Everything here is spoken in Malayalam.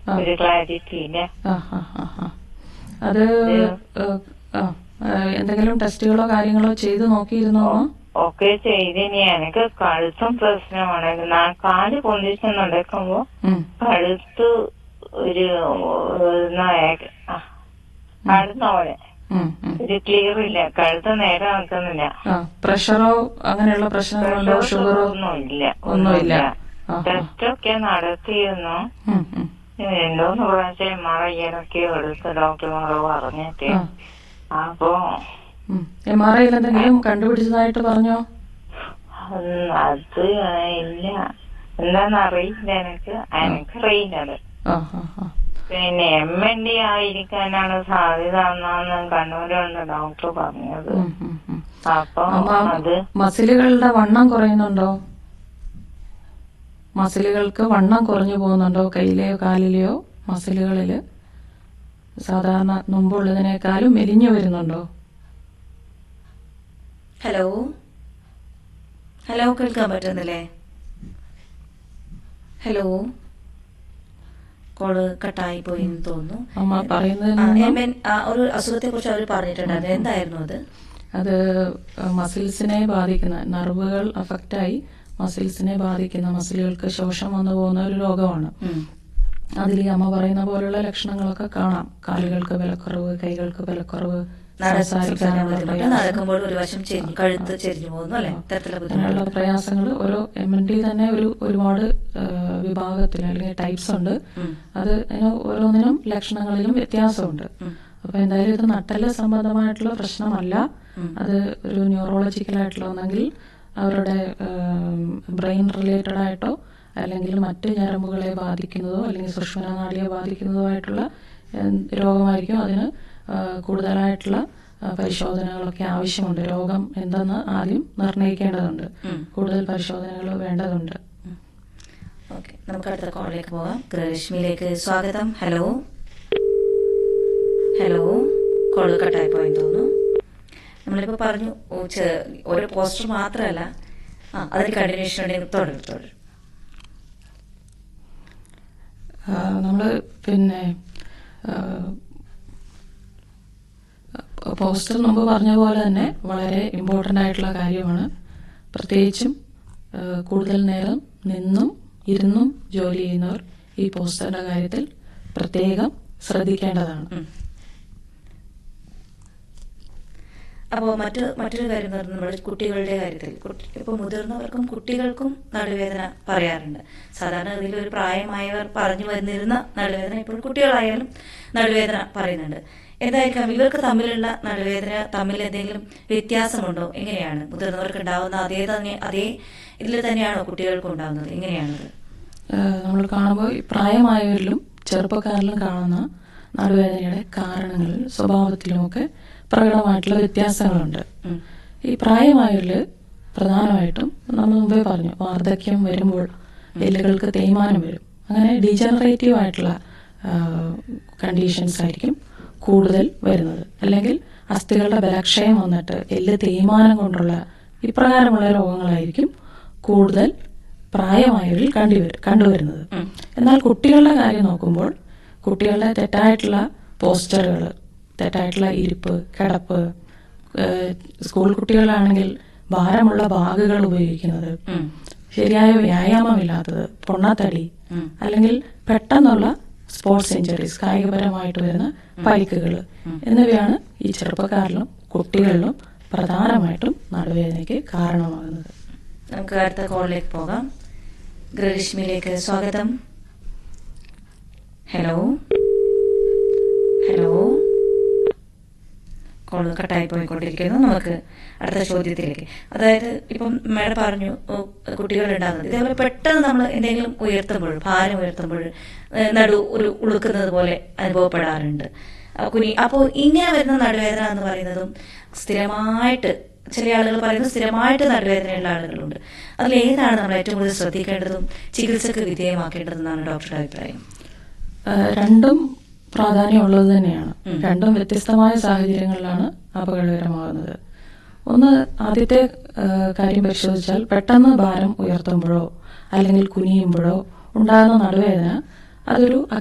ആ. ഒരു ക്ലാരിറ്റി ഇല്ല ആ ആ ആ ആ അത് ഏഹ്, ആ ആ, എന്തെങ്കിലും ടെസ്റ്റുകളോ കാര്യങ്ങളോ ചെയ്ത് നോക്കിയിരുന്നോ ഒക്കെ ചെയ്തിനി എനിക്ക് കഴുത്തും പ്രശ്നമാണ് നാ- കാല് പൊന്തിച്ച് നടക്കുമ്പോ ഉം. കഴുത്ത് ഒരു ഒന്ന് ഏക- ആ, കഴുത്ത പോലെ ഉം, ഉം. ഒരു ക്ലിയർ ഇല്ല കഴുത്ത് നേരെ നിൽക്കുന്നില്ല ആ പ്രഷറോ അങ്ങനെയുള്ള പ്രശ്നങ്ങളുണ്ടോ ഷുഗറോ ഒന്നുമില്ല ഒന്നുമില്ല ആ, ആ. ടെസ്റ്റ് ഒക്കെ നടത്തിയിരുന്നു ഉം, ഉം. രണ്ടൂന്ന് പ്രാവശ്യം മറയ്യാനൊക്കെ എടുത്ത് ഡോക്ടർമാർ പറഞ്ഞിട്ട് ആ. അപ്പൊ എം ആർ ഐയിൽ എന്തെങ്കിലും കണ്ടുപിടിച്ചതായിട്ട് പറഞ്ഞോ ഉം, അത് ഇല്ല എന്താന്നറിയില്ല എനിക്ക് എനിക്കറിയില്ലത് ആ ആ ആ പിന്നെ എം എൻ ഡി ആയിരിക്കാനാണ് സാധ്യത എന്നാണ് കണ്ണൂരുണ്ട് ഡോക്ടർ പറഞ്ഞത് ഉം, ഉം, ഉം. അപ്പൊ അപ്പൊ അത് മസിലുകളുടെ വണ്ണം കുറയുന്നുണ്ടോ മസിലുകൾക്ക് വണ്ണം കുറഞ്ഞു പോകുന്നുണ്ടോ കയ്യിലെയോ കാലിലെയോ മസിലുകളില് സാധാരണ മുമ്പുള്ളതിനേക്കാളും മെലിഞ്ഞു വരുന്നുണ്ടോ ഹലോ ഹലോ കേൾക്കാൻ പറ്റുന്നില്ലേ ഹലോ കോള് കട്ടായി പോയി എന്ന് തോന്നുന്നു അമ്മ പറയുന്നതിൽ ആ, നിന്നും എം എൻ, ആ, ഒരു അസുഖത്തെ കുറിച്ച് അവർ പറഞ്ഞിട്ടുണ്ടായിരുന്നു എന്തായിരുന്നു അത് അത് മസിൽസിനെ ബാധിക്കുന്ന നെർവുകൾ അഫക്റ്റായി മസിൽസിനെ ബാധിക്കുന്ന മസിലുകൾക്ക് ശോഷം വന്നു പോകുന്ന ഒരു രോഗമാണ് ഉം. അതിൽ ഈ അമ്മ പറയുന്ന പോലുള്ള ലക്ഷണങ്ങളൊക്കെ കാണാം കാലുകൾക്ക് ബലക്കുറവ് കൈകൾക്ക് ബലക്കുറവ് നട- സംസാരിക്കാനുള്ള ബുദ്ധിമുട്ട് പ്രയാസം നടക്കുമ്പോൾ ഒരു വശം ചെരിഞ്ഞു കഴുത്ത് ചെരിഞ്ഞു പോകുന്നു അല്ലെ ഇത്തരത്തിലുള്ള അങ്ങനെയുള്ള ബുദ്ധിമുട്ട് പ്രയാസങ്ങൾ ഓരോ എം എൻ ഡി തന്നെ ഒരു ഒരുപാട് വിഭാഗത്തിൽ അല്ലെങ്കിൽ ടൈപ്സ് ഉണ്ട് ഉം. അത് അതിന് ഓരോന്നിനും ലക്ഷണങ്ങളിലും വ്യത്യാസമുണ്ട് ഉം. അപ്പൊ എന്തായാലും ഇത് നട്ടല് സംബന്ധമായിട്ടുള്ള പ്രശ്നമല്ല ഉം. അത് ഒരു ന്യൂറോളജിക്കൽ ആയിട്ടുള്ള ഒന്നെങ്കിൽ അവരുടെ ബ്രെയിൻ റിലേറ്റഡ് ആയിട്ടോ അല്ലെങ്കിൽ മറ്റ് ഞരമ്പുകളെ ബാധിക്കുന്നതോ അല്ലെങ്കിൽ സുഷ്മനാടിയെ ബാധിക്കുന്നതോ ആയിട്ടുള്ള ഏഹ്, രോഗമായിരിക്കും അതിന് ആ, കൂടുതലായിട്ടുള്ള ആ, പരിശോധനകളൊക്കെ ആവശ്യമുണ്ട് രോഗം എന്തെന്ന് ആദ്യം നിർണ്ണയിക്കേണ്ടതുണ്ട് ഉം. കൂടുതൽ പരിശോധനകൾ വേണ്ടതുണ്ട് ഓക്കെ നമുക്ക് അടുത്ത കോളിലേക്ക് പോകാം ഗൃഹലക്ഷ്മിയിലേക്ക് സ്വാഗതം ഹലോ ഹലോ കോള് കട്ടായി പോയെന്ന് തോന്നുന്നു നമ്മളിപ്പോൾ പറഞ്ഞു ഓ, ചെ- ഒരു പോസ്റ്റർ മാത്രമല്ല ആ അതിന് കണ്ടിന്യൂഷൻ ഉണ്ടെങ്കിൽ തുടരും തുടരും നമ്മൾ പിന്നെ പോസ്റ്റർ മുമ്പ് പറഞ്ഞ പോലെ തന്നെ വളരെ ഇമ്പോർട്ടൻ്റ് ആയിട്ടുള്ള കാര്യമാണ് പ്രത്യേകിച്ചും ആ, കൂടുതൽ നേരം നിന്നും ഇരുന്നും ജോലി ചെയ്യുന്നവർ ഈ പോസ്റ്ററിന്റെ കാര്യത്തിൽ പ്രത്യേകം ശ്രദ്ധിക്കേണ്ടതാണ് ഉം. അപ്പോൾ മറ്റ് മറ്റൊരു കാര്യം എന്ന് പറഞ്ഞാൽ നമ്മുടെ കുട്ടികളുടെ കാര്യത്തിൽ കുട്ടി- ഇപ്പോൾ മുതിർന്നവർക്കും കുട്ടികൾക്കും നടുവേദന പറയാറുണ്ട് സാധാരണ ഗതിയിൽ ഒരു പ്രായമായവർ പറഞ്ഞു വന്നിരുന്ന നടുവേദന ഇപ്പോൾ കുട്ടികളായാലും നടുവേദന പറയുന്നുണ്ട് എന്തായിരിക്കാം ഇവർക്ക് തമ്മിലുള്ള നടുവേദന തമ്മിൽ എന്തെങ്കിലും വ്യത്യാസമുണ്ടോ എങ്ങനെയാണ് മുതിർന്നവർക്ക് ഉണ്ടാവുന്ന അതേ തന്നെ അതേ ഇതിൽ തന്നെയാണോ കുട്ടികൾക്കും ഉണ്ടാവുന്നത് എങ്ങനെയാണത് നമ്മൾ കാണുമ്പോൾ ഈ പ്രായമായവരിലും ചെറുപ്പക്കാരിലും കാണുന്ന നടുവേദനയുടെ കാരണങ്ങളിൽ സ്വഭാവത്തിലുമൊക്കെ പ്രകടമായിട്ടുള്ള വ്യത്യാസങ്ങളുണ്ട് ഉം. ഈ പ്രായമായവരിൽ പ്രധാനമായിട്ടും നമ്മൾ മുമ്പേ പറഞ്ഞു വാർദ്ധക്യം വരുമ്പോൾ എല്ലുകൾക്ക് തേയ്മാനം വരും അങ്ങനെ ഡീജനറേറ്റീവ് ആയിട്ടുള്ള കണ്ടീഷൻസ് ആയിരിക്കും കൂടുതൽ വരുന്നത് അല്ലെങ്കിൽ അസ്ഥികളുടെ ബലക്ഷയം വന്നിട്ട് എല്ല് തേയ്മാനം കൊണ്ടുള്ള ഇപ്രകാരമുള്ള രോഗങ്ങളായിരിക്കും കൂടുതൽ പ്രായമായവരിൽ കണ്ടുവരു കണ്ടുവരുന്നത് ഉം. എന്നാൽ കുട്ടികളുടെ കാര്യം നോക്കുമ്പോൾ കുട്ടികളുടെ തെറ്റായിട്ടുള്ള പോസ്റ്ററുകൾ തെറ്റായിട്ടുള്ള ഇരിപ്പ് കിടപ്പ് ഏഹ് സ്കൂൾ കുട്ടികളാണെങ്കിൽ ഭാരമുള്ള ബാഗുകൾ ഉപയോഗിക്കുന്നത് ഉം. ശരിയായ വ്യായാമമില്ലാത്തത് പൊണ്ണത്തടി ഉം. അല്ലെങ്കിൽ പെട്ടെന്നുള്ള സ്പോർട്സ് ഇഞ്ചറീസ് കായികപരമായിട്ട് വരുന്ന പരിക്കുകൾ എന്നിവയാണ് ഈ ചെറുപ്പക്കാരിലും കുട്ടികളിലും പ്രധാനമായിട്ടും നടുവേദനയ്ക്ക് കാരണമാകുന്നത് നമുക്ക് അടുത്ത കോളിലേക്ക് പോകാം ഗൃഹലക്ഷ്മിയിലേക്ക് സ്വാഗതം ഹലോ ഹലോ കോൾ കട്ടായി പോയിക്കൊണ്ടിരിക്കുന്നു നമുക്ക് അടുത്ത ചോദ്യത്തിലേക്ക് അതായത് ഇപ്പം മേഡം പറഞ്ഞു ഓ, കുട്ടികളുണ്ടാകുന്നത് ഇതേപോലെ പെട്ടെന്ന് നമ്മൾ എന്തെങ്കിലും ഉയർത്തുമ്പോൾ ഭാരം ഉയർത്തുമ്പോൾ ഏഹ്, നടു ഒരു ഉളുക്കുന്നത് പോലെ അനുഭവപ്പെടാറുണ്ട് ആ, കുനി അപ്പോൾ ഇങ്ങനെ വരുന്ന നടുവേദന എന്ന് പറയുന്നതും സ്ഥിരമായിട്ട് ചില ആളുകൾ പറയുന്നത് സ്ഥിരമായിട്ട് നടുവേദനയുള്ള ആളുകളുണ്ട് അതിൽ ഏതാണ് നമ്മൾ ഏറ്റവും കൂടുതൽ ശ്രദ്ധിക്കേണ്ടതും ചികിത്സക്ക് വിധേയമാക്കേണ്ടതെന്നാണ് ഡോക്ടറുടെ അഭിപ്രായം ആ, രണ്ടും പ്രാധാന്യമുള്ളത് തന്നെയാണ് ഉം. രണ്ടും വ്യത്യസ്തമായ സാഹചര്യങ്ങളിലാണ് അപകടകരമാകുന്നത് ഒന്ന് ആദ്യത്തെ ആ, കാര്യം പരിശോധിച്ചാൽ പെട്ടെന്ന് ഭാരം ഉയർത്തുമ്പോഴോ അല്ലെങ്കിൽ കുനിയുമ്പോഴോ ഉണ്ടാകുന്ന നടുവേദന അതൊരു